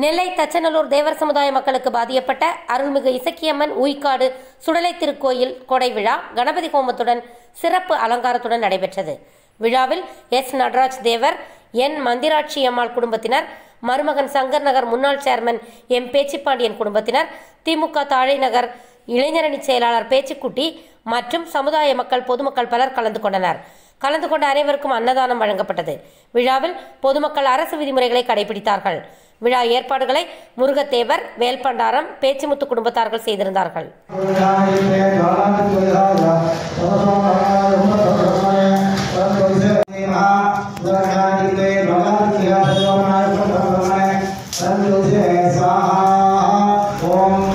நெல்லை தச்சநல்லூர் தேவர் சமுதாய மக்களுக்கு பாதிக்கப்பட்ட அருள்மிகு இசக்கியம்மன் உய்காடு சுடலை திருக்கோயில் கொடை விழா கணபதி ஹோமத்துடன் சிறப்பு அலங்காரத்துடன் நடைபெற்றது விழாவில் எஸ் நடராஜ் தேவர் என் மந்திராட்சி அம்மாள் குடும்பத்தினர் மருமகன் சங்கர் நகர் முன்னாள் சேர்மன் எம் பேச்சிப்பாண்டியன் குடும்பத்தினர் திமுக தாழை நகர் இளைஞரணி செயலாளர் பேச்சுக்குட்டி மற்றும் சமுதாய மக்கள் பொதுமக்கள் பலர் கலந்து கொண்டனர் கலந்து கொண்ட அனைவருக்கும் அன்னதானம் வழங்கப்பட்டது விழாவில் பொதுமக்கள் அரசு விதிமுறைகளை கடைபிடித்தார்கள் விழா ஏற்பாடுகளை முருகத்தேவர் வேல்பண்டாரம் பேச்சுமுத்து குடும்பத்தார்கள் செய்திருந்தார்கள் ஓம்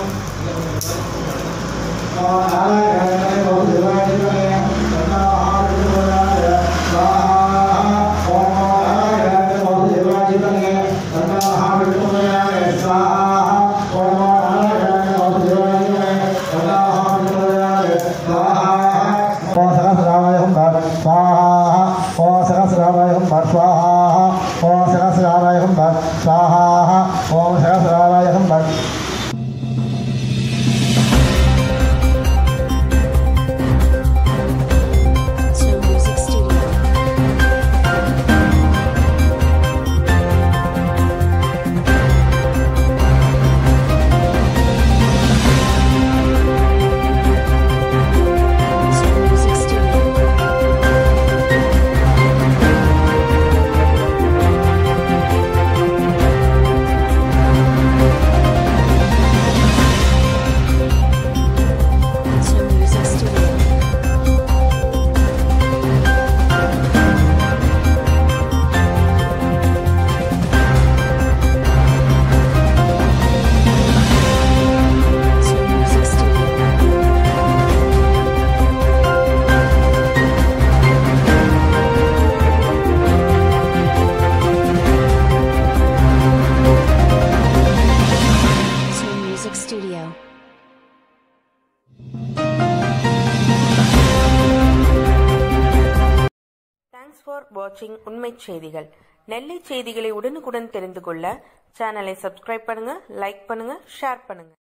ஓம் சகசிராலயம் பட் So Music Studio. So Music Studio. So Music Studio. So Music Studio. So Music Studio. Thanks for வாட்சிங் உண்மை செய்திகள் நெல்லை செய்திகளை உடனுக்குடன் தெரிந்து கொள்ள சேனலை சப்ஸ்கிரைப் பண்ணுங்க லைக் பண்ணுங்க ஷேர் பண்ணுங்க